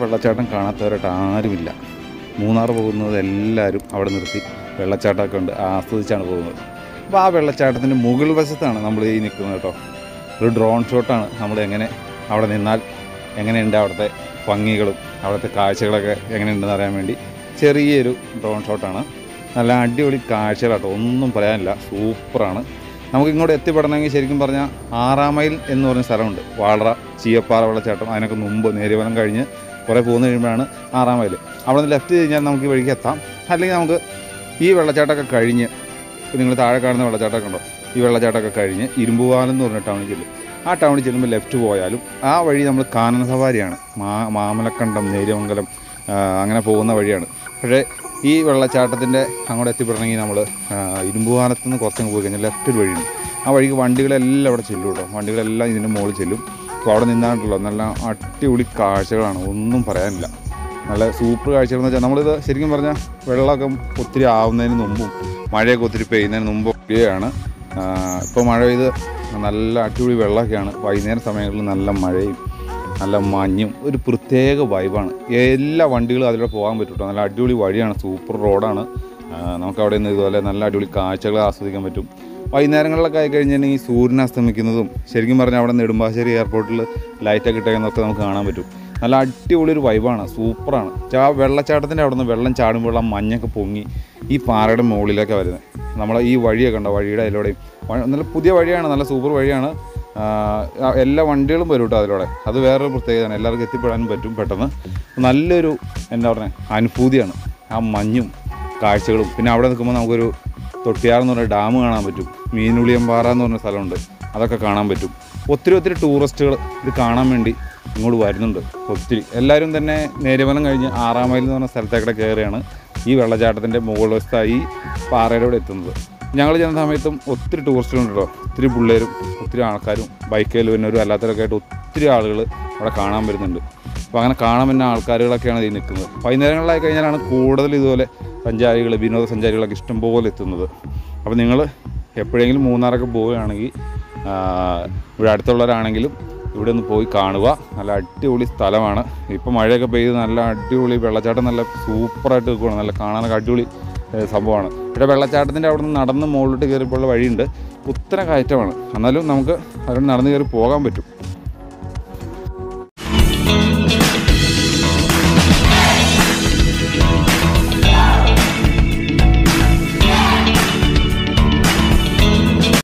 വെള്ളച്ചാട്ടം കാണാത്തവരായിട്ട് ആരുമില്ല മൂന്നാർ പോകുന്നത് എല്ലാവരും അവിടെ നിർത്തി വെള്ളച്ചാട്ടമൊക്കെ ഉണ്ട് ആസ്വദിച്ചാണ് പോകുന്നത് അപ്പോൾ ആ വെള്ളച്ചാട്ടത്തിൻ്റെ മുകൾ വശത്താണ് നമ്മൾ ഈ നിൽക്കുന്നത് കേട്ടോ ഒരു ഡ്രോൺ ഷോട്ടാണ് നമ്മൾ എങ്ങനെ അവിടെ നിന്നാൽ എങ്ങനെയുണ്ട് അവിടുത്തെ ഭംഗികളും അവിടുത്തെ കാഴ്ചകളൊക്കെ എങ്ങനെയുണ്ടെന്ന് അറിയാൻ വേണ്ടി ചെറിയൊരു ഡ്രോൺ ഷോട്ടാണ് നല്ല അടിപൊളി കാഴ്ചകളാട്ടോ ഒന്നും പറയാനില്ല സൂപ്പറാണ് നമുക്ക് ഇങ്ങോട്ട് എത്തിപ്പെടണമെങ്കിൽ ശരിക്കും പറഞ്ഞാൽ ആറാം മൈൽ എന്ന് പറഞ്ഞ സ്ഥലമുണ്ട് വാളറ ചീയപ്പാറ വെള്ളച്ചാട്ടം അതിനൊക്കെ മുമ്പ് നേരിവനം കഴിഞ്ഞ് കുറേ പോകുന്ന കഴിയുമ്പോഴാണ് ആറാം മൈൽ അവിടെ നിന്ന് ലെഫ്റ്റ് കഴിഞ്ഞാൽ നമുക്ക് ഈ വഴിക്ക് എത്താം അല്ലെങ്കിൽ നമുക്ക് ഈ വെള്ളച്ചാട്ടമൊക്കെ കഴിഞ്ഞ് ഇപ്പോൾ നിങ്ങൾ താഴെ കാണുന്ന വെള്ളച്ചാട്ടമൊക്കെ ഉണ്ടോ ഈ വെള്ളച്ചാട്ടമൊക്കെ കഴിഞ്ഞ് ഇരുമ്പുപാലം എന്ന് പറഞ്ഞ ടൗണിൽ ചെല്ലും ആ ടൗണിൽ ചെല്ലുമ്പോൾ ലെഫ്റ്റ് പോയാലും ആ വഴി നമ്മൾ കാനന സവാരിയാണ് മാ മാമലക്കണ്ടം നേര്യമംഗലം ആ, അങ്ങനെ പോകുന്ന വഴിയാണ് പക്ഷേ ഈ വെള്ളച്ചാട്ടത്തിൻ്റെ അങ്ങോട്ട് എത്തിപ്പെടണമെങ്കിൽ നമ്മൾ ഇരുമ്പുപാലത്ത് നിന്ന് കുറച്ചങ്ങ് പോയി കഴിഞ്ഞാൽ ലെഫ്റ്റ് ഒരു വഴിയുണ്ട് ആ വഴിക്ക് വണ്ടികളെല്ലാം അവിടെ ചെല്ലും കേട്ടോ വണ്ടികളെല്ലാം ഇതിൻ്റെ മുകളിൽ ചെല്ലും അപ്പോൾ അവിടെ നിന്നാണല്ലോ നല്ല അടിപൊളി കാഴ്ചകളാണ് ഒന്നും പറയാനില്ല നല്ല സൂപ്പർ കാഴ്ചകളെന്ന് വെച്ചാൽ നമ്മളിത് ശരിക്കും പറഞ്ഞാൽ വെള്ളമൊക്കെ ഒത്തിരി ആവുന്നതിന് മുമ്പും മഴയൊക്കെ ഒത്തിരി പെയ്യുന്നതിന് മുമ്പൊക്കെയാണ് ഇപ്പോൾ മഴ പെയ്ത് നല്ല അടിപൊളി വെള്ളമൊക്കെയാണ് വൈകുന്നേരം സമയങ്ങളിൽ നല്ല മഴയും നല്ല മഞ്ഞും ഒരു പ്രത്യേക വൈബാണ് എല്ലാ വണ്ടികളും അതിലൂടെ പോകാൻ പറ്റും കേട്ടോ നല്ല അടിപൊളി വഴിയാണ് സൂപ്പർ റോഡാണ് നമുക്ക് അവിടെ നിന്ന് ഇതുപോലെ നല്ല അടിപൊളി കാഴ്ചകൾ ആസ്വദിക്കാൻ പറ്റും വൈകുന്നേരങ്ങളിലൊക്കെ ആയി കഴിഞ്ഞിട്ടുണ്ടെങ്കിൽ സൂര്യൻ അസ്തമിക്കുന്നതും ശരിക്കും പറഞ്ഞാൽ അവിടെ നെടുമ്പാശ്ശേരി എയർപോർട്ടിൽ ലൈറ്റൊക്കെ ഇട്ടേക്കുന്നതൊക്കെ നമുക്ക് കാണാൻ പറ്റും നല്ല അടിപൊളി ഒരു വൈബാണ് സൂപ്പറാണ് ആ വെള്ളച്ചാട്ടത്തിൻ്റെ അവിടെ നിന്ന് വെള്ളം ചാടുമ്പോൾ ആ മഞ്ഞൊക്കെ പൊങ്ങി ഈ പാറയുടെ മുകളിലൊക്കെ വരുന്നത് നമ്മളെ ഈ വഴിയൊക്കെ ഉണ്ടോ വഴിയുടെ അതിലൂടെയും വ- നല്ല പുതിയ വഴിയാണ് നല്ല സൂപ്പർ വഴിയാണ് ആ, എല്ലാ വണ്ടികളും വരും കേട്ടോ അതിലൂടെ അത് വേറൊരു പ്രത്യേകതയാണ് എല്ലാവർക്കും എത്തിപ്പെടാനും പറ്റും പെട്ടെന്ന് നല്ലൊരു എന്താ പറയുക അനുഭൂതിയാണ് ആ മഞ്ഞും കാഴ്ചകളും പിന്നെ അവിടെ നിൽക്കുമ്പോൾ നമുക്കൊരു തൊട്ടിയാർ എന്ന് പറഞ്ഞ ഡാം കാണാൻ പറ്റും മീനുളിയമ്പാറ എന്ന് പറഞ്ഞ സ്ഥലമുണ്ട് അതൊക്കെ കാണാൻ പറ്റും ഒത്തിരി ഒത്തിരി ടൂറിസ്റ്റുകൾ ഇത് കാണാൻ വേണ്ടി ഇങ്ങോട്ട് വരുന്നുണ്ട് ഒത്തിരി എല്ലാവരും തന്നെ നേര്യമലം കഴിഞ്ഞ് ആറാം മൈൽ എന്ന് പറഞ്ഞ സ്ഥലത്തേക്കൂടെ കയറിയാണ് ഈ വെള്ളച്ചാട്ടത്തിൻ്റെ മുകൾ വശത്തായി ഈ പാറയുടെ ഇവിടെ എത്തുന്നത് ഞങ്ങൾ ചെന്ന സമയത്തും ഒത്തിരി ടൂറിസ്റ്റുകളുണ്ട് കേട്ടോ ഒത്തിരി പിള്ളേരും ഒത്തിരി ആൾക്കാരും ബൈക്കിൽ വരുന്നവരും അല്ലാത്തവരൊക്കെ ആയിട്ട് ഒത്തിരി ആളുകൾ അവിടെ കാണാൻ വരുന്നുണ്ട് അപ്പോൾ അങ്ങനെ കാണാൻ വരുന്ന ആൾക്കാരുകളൊക്കെയാണ് ഇതിൽ നിൽക്കുന്നത് വൈകുന്നേരങ്ങളിലായി കഴിഞ്ഞാലാണ് കൂടുതൽ ഇതുപോലെ സഞ്ചാരികൾ വിനോദസഞ്ചാരികളൊക്കെ ഇഷ്ടംപോലെ എത്തുന്നത് അപ്പോൾ നിങ്ങൾ എപ്പോഴെങ്കിലും മൂന്നാറൊക്കെ പോവുകയാണെങ്കിൽ ആ, ഇവിടെ അടുത്തുള്ളവരാണെങ്കിലും ഇവിടെ ഒന്ന് പോയി കാണുക നല്ല അടിപൊളി സ്ഥലമാണ് ഇപ്പോൾ മഴയൊക്കെ പെയ്ത് നല്ല അടിപൊളി വെള്ളച്ചാട്ടം നല്ല സൂപ്പറായിട്ട് നിൽക്കുകയാണ് നല്ല കാണാനൊക്കെ അടിപൊളി ഏ, സംഭവമാണ് ഇവിടെ വെള്ളച്ചാട്ടത്തിൻ്റെ അവിടെ നിന്ന് നടന്ന് മുകളിലോട്ട് കയറിയപ്പോൾ വഴിയുണ്ട് കുത്തനെ കയറ്റമാണ് എന്നാലും നമുക്ക് അവിടെ നടന്ന് കയറി പോകാൻ പറ്റും